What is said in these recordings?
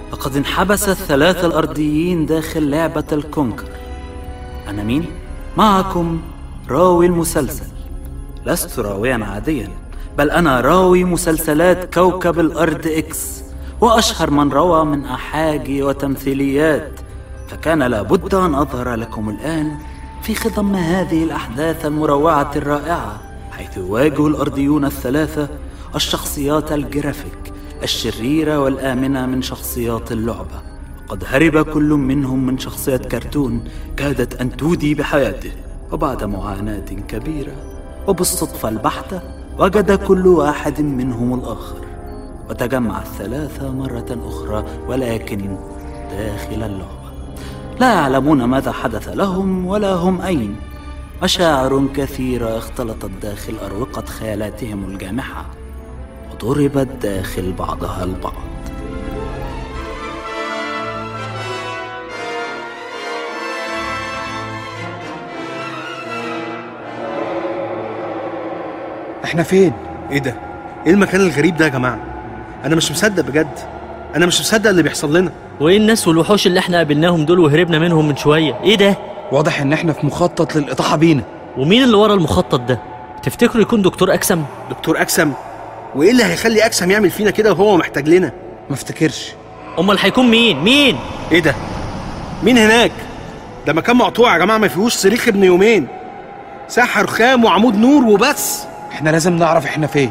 لقد انحبس الثلاثة الأرضيين داخل لعبة الكونكر أنا مين؟ معكم راوي المسلسل لست راويا عاديا بل أنا راوي مسلسلات كوكب الأرض إكس وأشهر من روى من أحاجي وتمثيليات فكان لابد أن أظهر لكم الآن في خضم هذه الأحداث المروعة الرائعة حيث يواجه الأرضيون الثلاثة الشخصيات الجرافيك الشريرة والآمنة من شخصيات اللعبة قد هرب كل منهم من شخصية كرتون كادت أن تودي بحياته وبعد معاناة كبيرة وبالصدفة البحتة وجد كل واحد منهم الآخر وتجمع الثلاثة مرة أخرى ولكن داخل اللعبة لا يعلمون ماذا حدث لهم ولا هم أين مشاعر كثيرة اختلطت داخل أروقة خيالاتهم الجامحة وضربت داخل بعضها البعض احنا فين؟ ايه ده؟ ايه المكان الغريب ده يا جماعه؟ انا مش مصدق بجد انا مش مصدق اللي بيحصل لنا وايه الناس والوحوش اللي احنا قابلناهم دول وهربنا منهم من شويه ايه ده واضح ان احنا في مخطط للاطاحه بينا ومين اللي ورا المخطط ده تفتكروا يكون دكتور اكسم دكتور اكسم وايه اللي هيخلي اكسم يعمل فينا كده وهو محتاج لنا ما افتكرش امال هيكون مين مين ايه ده مين هناك ده مكان مقطوع يا جماعه ما فيهوش صريخ ابن يومين ساحه رخام وعمود نور وبس احنا لازم نعرف احنا فين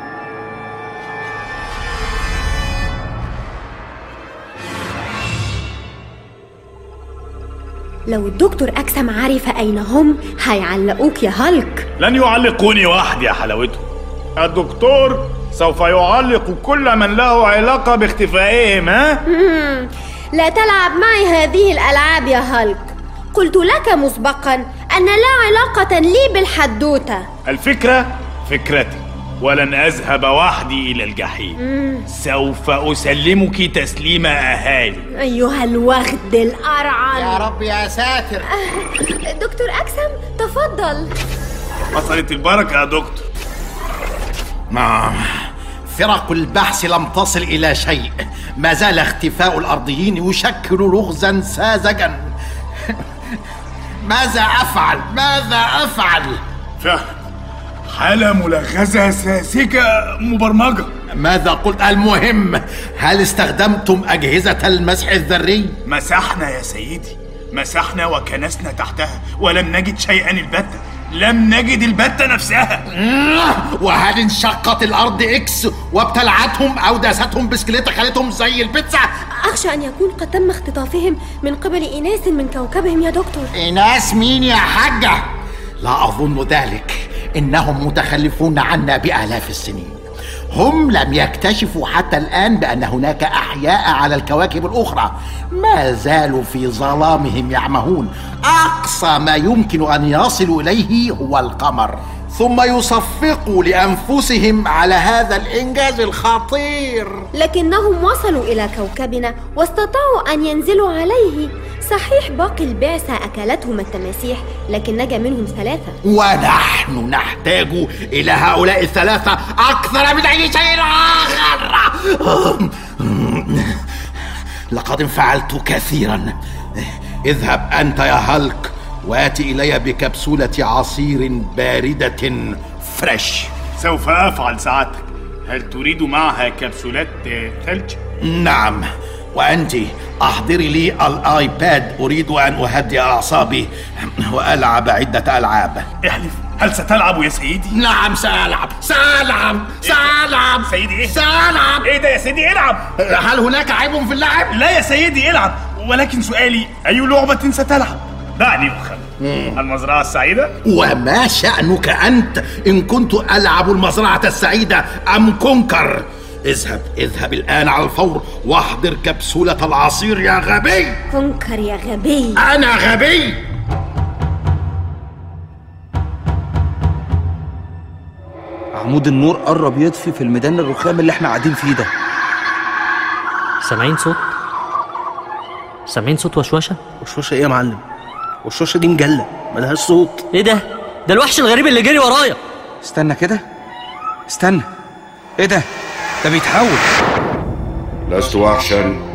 لو الدكتور أكسم عرف أين هم هيعلقوك يا هالك لن يعلقوني وحدي يا حلاوته الدكتور سوف يعلق كل من له علاقة باختفائهم ها؟ لا تلعب معي هذه الألعاب يا هالك قلت لك مسبقا أن لا علاقة لي بالحدوتة الفكرة فكرتي ولن أذهب وحدي إلى الجحيم سوف أسلمك تسليم أهالي أيها الوغد الأرعن يا رب يا ساتر دكتور أكسم تفضل حصلت البركة يا دكتور نعم فرق البحث لم تصل إلى شيء ما زال اختفاء الأرضيين يشكل لغزا ساذجا ماذا أفعل؟ ماذا أفعل؟ فهم حالة ملغزة ساذجة مبرمجة ماذا قلت المهم هل استخدمتم أجهزة المسح الذري؟ مسحنا يا سيدي مسحنا وكنسنا تحتها ولم نجد شيئا البتة لم نجد البتة نفسها وهل انشقت الأرض إكس وابتلعتهم أو داستهم بسكليتة خلتهم زي البيتزا؟ أخشى أن يكون قد تم اختطافهم من قبل إناس من كوكبهم يا دكتور ناس مين يا حاجة؟ لا أظن ذلك إنهم متخلفون عنا بآلاف السنين هم لم يكتشفوا حتى الآن بأن هناك أحياء على الكواكب الأخرى ما زالوا في ظلامهم يعمهون أقصى ما يمكن أن يصلوا إليه هو القمر ثم يصفقوا لأنفسهم على هذا الإنجاز الخطير لكنهم وصلوا إلى كوكبنا واستطاعوا أن ينزلوا عليه صحيح باقي البعثة أكلتهم التماسيح لكن نجا منهم ثلاثة ونحن نحتاج إلى هؤلاء الثلاثة أكثر من أي شيء آخر لقد انفعلت كثيرا اذهب أنت يا هالك وآتي إلي بكبسولة عصير باردة فريش سوف أفعل سعادتك هل تريد معها كبسولات ثلج؟ نعم وأنت أحضري لي الآيباد أريد أن أهدئ أعصابي وألعب عدة ألعاب احلف هل ستلعب يا سيدي؟ نعم سألعب سألعب سألعب سيدي ايه؟ سألعب ايه ده يا سيدي العب هل هناك عيب في اللعب؟ لا يا سيدي العب ولكن سؤالي أي لعبة ستلعب؟ دعني أخبر المزرعة السعيدة؟ وما شأنك أنت إن كنت ألعب المزرعة السعيدة أم كونكر؟ اذهب اذهب الآن على الفور واحضر كبسولة العصير يا غبي كنكر يا غبي أنا غبي عمود النور قرب يطفي في الميدان الرخام اللي احنا قاعدين فيه ده سامعين صوت سامعين صوت وشوشه وشوشه ايه يا معلم والشوشه دي مجله ملهاش صوت ايه ده ده الوحش الغريب اللي جري ورايا استنى كده استنى ايه ده ده بيتحول لست وحشا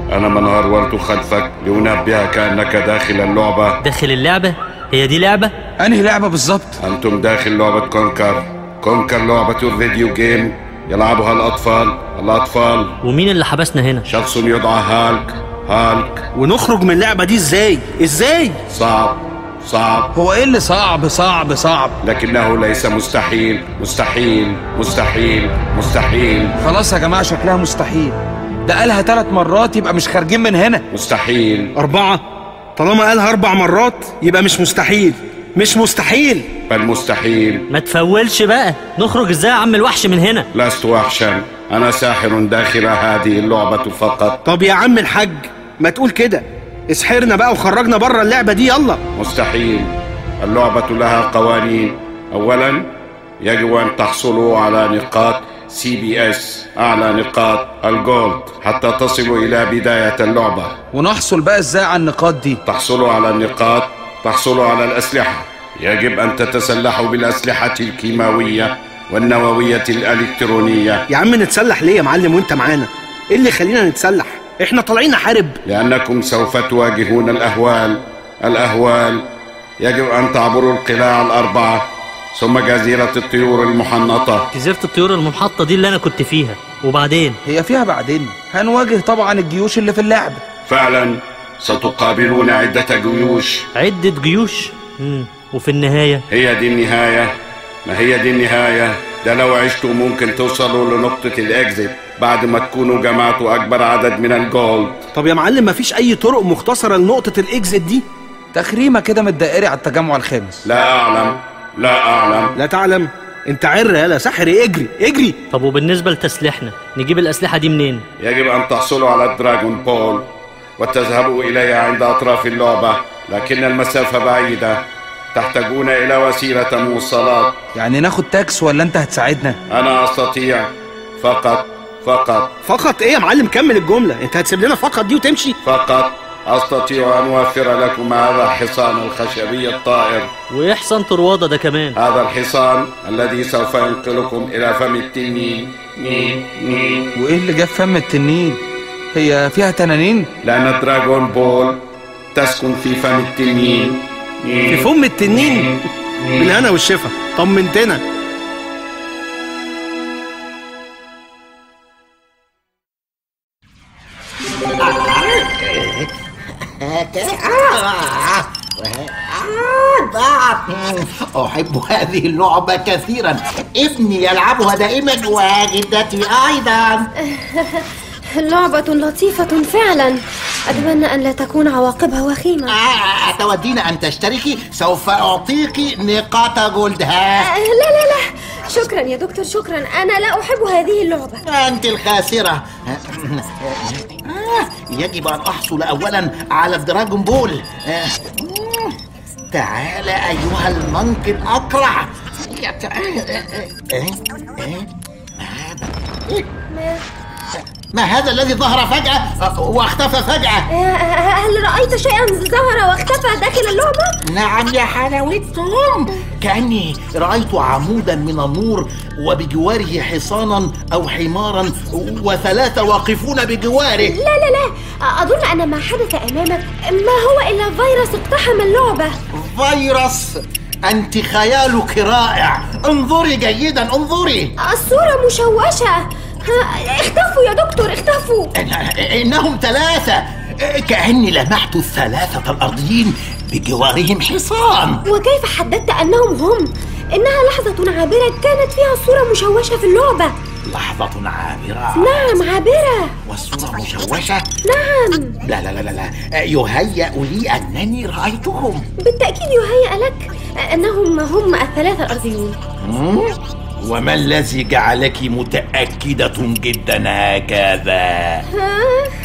أنا من هرولت خلفك لأنبهك أنك داخل اللعبة داخل اللعبة هي دي لعبة انهي لعبه بالظبط أنتم داخل لعبة كونكر كونكر لعبة الفيديو جيم يلعبها الأطفال الأطفال ومين اللي حبسنا هنا شخص يدعى هالك هالك ونخرج من اللعبه دي ازاي ازاي صعب صعب هو ايه اللي صعب صعب صعب لكنه ليس مستحيل مستحيل مستحيل مستحيل خلاص يا جماعه شكلها مستحيل ده قالها ثلاث مرات يبقى مش خارجين من هنا مستحيل اربعه طالما قالها اربع مرات يبقى مش مستحيل مش مستحيل بل مستحيل ما تفولش بقى نخرج ازاي يا عم الوحش من هنا لست وحشا أنا ساحر داخل هذه اللعبة فقط طب يا عم الحاج ما تقول كده اسحرنا بقى وخرجنا بره اللعبه دي يلا مستحيل اللعبة لها قوانين أولا يجب أن تحصلوا على نقاط سي بي اس أعلى نقاط الجولد حتى تصلوا إلى بداية اللعبة ونحصل بقى ازاي على النقاط دي تحصلوا على النقاط تحصلوا على الأسلحة يجب أن تتسلحوا بالأسلحة الكيماوية والنووية الإلكترونية يا عم نتسلح ليه يا معلم وانت معانا ايه اللي يخلينا نتسلح احنا طالعين نحارب لأنكم سوف تواجهون الأهوال الأهوال يجب أن تعبروا القلاع الأربعة ثم جزيرة الطيور المحنطة جزيرة الطيور المنحطة دي اللي أنا كنت فيها وبعدين هي فيها بعدين هنواجه طبعا الجيوش اللي في اللعبه فعلا ستقابلون عدة جيوش عدة جيوش مم. وفي النهاية هي دي النهاية ما هي دي النهاية ده لو عشتوا ممكن توصلوا لنقطة الإكزيت بعد ما تكونوا جمعتوا أكبر عدد من الجولد طب يا معلم مفيش اي طرق مختصره لنقطه الاكزيت دي تخريمه كده من الدائري على التجمع الخامس لا أعلم لا أعلم لا تعلم انت عر يالا سحر اجري اجري طب وبالنسبة لتسليحنا نجيب الأسلحة دي منين يجب أن تحصلوا على الدراجون بول وتذهبوا إليها عند أطراف اللعبة لكن المسافة بعيدة تحتاجون إلى وسيلة مواصلات يعني ناخد تاكس ولا انت هتساعدنا أنا أستطيع فقط فقط فقط ايه يا معلم كمل الجمله انت هتسيب لنا فقط دي وتمشي فقط أستطيع أن أوفر لكم هذا الحصان الخشبي الطائر وإيه حصان طروادة ده كمان هذا الحصان الذي سوف ينقلكم إلى فم التنين نين نين وايه اللي جاب فم التنين هي فيها تنانين لأن دراغون بول تسكن في فم التنين في فم التنين بالهنا والشفا طمنتنا أحب هذه اللعبة كثيرا ابني يلعبها دائما وجدتي أيضا لعبة لطيفة فعلا أتمنى أن لا تكون عواقبها وخيمة آه، أتودين أن تشتركي سوف أعطيك نقاط جولدها آه، لا لا لا شكرا يا دكتور شكرا أنا لا أحب هذه اللعبة أنت الخاسرة آه، يجب أن أحصل أولا على الدراجون بول آه، تعال أيها المنك الأقرع يت- آه، آه، آه، آه، ما- ما هذا الذي ظهر فجأة آه، واختفى فجأة آه، هل رأيت شيئا ظهر واختفى داخل اللعبة؟ نعم يا حلاوتهم كأني رأيت عمودا من النور وبجواره حصانا أو حمارا وثلاثة واقفون بجواره لا لا لا أظن أن ما حدث أمامك ما هو إلا فيروس اقتحم اللعبة فيروس أنت خيالك رائع انظري جيدا انظري الصورة مشوشة ها، اختفوا يا دكتور اختفوا إن- إنهم ثلاثة كأني لمحت الثلاثة الأرضيين بجوارهم حصان وكيف حددت أنهم هم؟ إنها لحظة عابرة كانت فيها الصورة مشوشة في اللعبة لحظة عابرة نعم عابرة والصورة مشوشة نعم لا لا لا لا لا يهيأ لي أنني رأيتهم بالتأكيد يهيأ لك أنهم هم الثلاثة الأرضيون مم؟ وما الذي جعلك متأكدة جدا هكذا؟ ها؟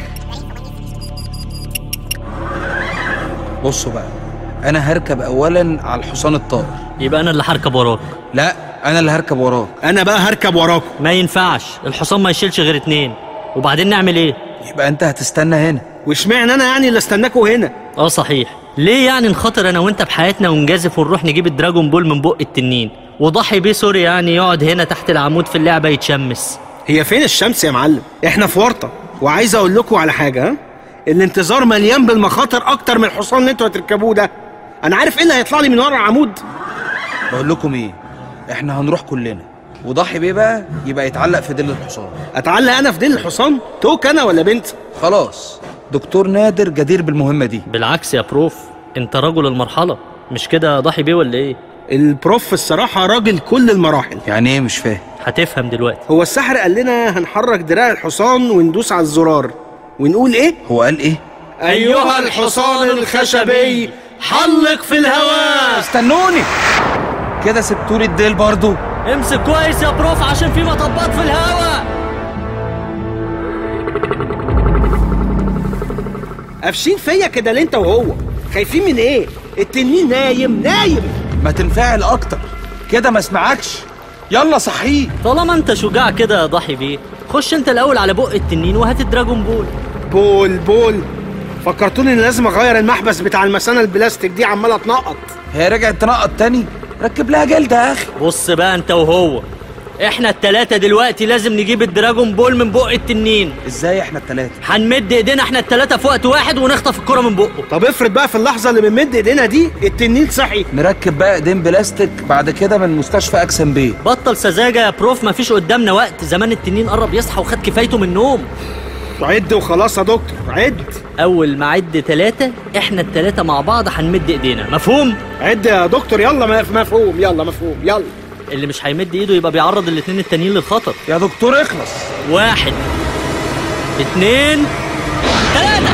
بصوا بقى انا هركب اولا على الحصان الطائر يبقى أنا اللي هركب وراك لا انا اللي هركب وراك انا بقى هركب وراكم ما ينفعش الحصان ما يشيلش غير اتنين وبعدين نعمل ايه يبقى انت هتستنى هنا واشمعنى انا يعني اللي استناكوا هنا اه صحيح ليه يعني نخاطر انا وانت بحياتنا ونجازف ونروح نجيب الدراجون بول من بق التنين وضحي بيه سوري يعني يقعد هنا تحت العمود في اللعبة يتشمس هي فين الشمس يا معلم احنا في ورطه وعايز اقول لكم على حاجه ها الانتظار مليان بالمخاطر اكتر من الحصان اللي انتوا هتركبوه ده انا عارف ايه اللي هيطلع لي من ورا العمود بقول لكم ايه احنا هنروح كلنا وضحي بيه بقى يبقى يتعلق في ديل الحصان اتعلق انا في ديل الحصان توك انا ولا بنت خلاص دكتور نادر جدير بالمهمه دي بالعكس يا بروف انت رجل المرحله مش كده ضحي بيه ولا ايه البروف الصراحه راجل كل المراحل يعني ايه مش فاهم هتفهم دلوقتي هو الساحر قال لنا هنحرك دراع الحصان وندوس على الزرار ونقول ايه هو قال ايه ايها الحصان الخشبي حلق في الهواء استنوني كده سبتولي الديل برضو امسك كويس يا بروف عشان في مطبات في الهواء قافشين فيا كده ليه انت وهو خايفين من ايه التنين نايم نايم ما تنفعل اكتر كده ما اسمعكش يلا صحيه طالما انت شجاع كده يا ضحي بيه خش انت الاول على بق التنين وهات الدراجون بول بول بول فكرتوني ان لازم اغير المحبس بتاع المثانه البلاستيك دي عماله تنقط هي رجعت تنقط تاني ركب لها جلد يا اخي بص بقى انت وهو احنا التلاتة دلوقتي لازم نجيب الدراجون بول من بق التنين ازاي احنا التلاتة هنمد ايدينا احنا التلاتة في وقت واحد ونخطف الكرة من بقه طب افرض بقى في اللحظه اللي بنمد ايدينا دي التنين صحي نركب بقى ايدين بلاستيك بعد كده من مستشفى اكسن بيه بطل سذاجة يا بروف مفيش قدامنا وقت زمان التنين قرب يصحى وخد كفايته من النوم عد وخلاص يا دكتور عد اول ما عد تلاتة احنا التلاتة مع بعض هنمد ايدينا مفهوم عد يا دكتور يلا مف- مفهوم يلا مفهوم يلا اللي مش هيمد ايده يبقى بيعرض الاتنين التانيين للخطر يا دكتور اخلص واحد اتنين تلاتة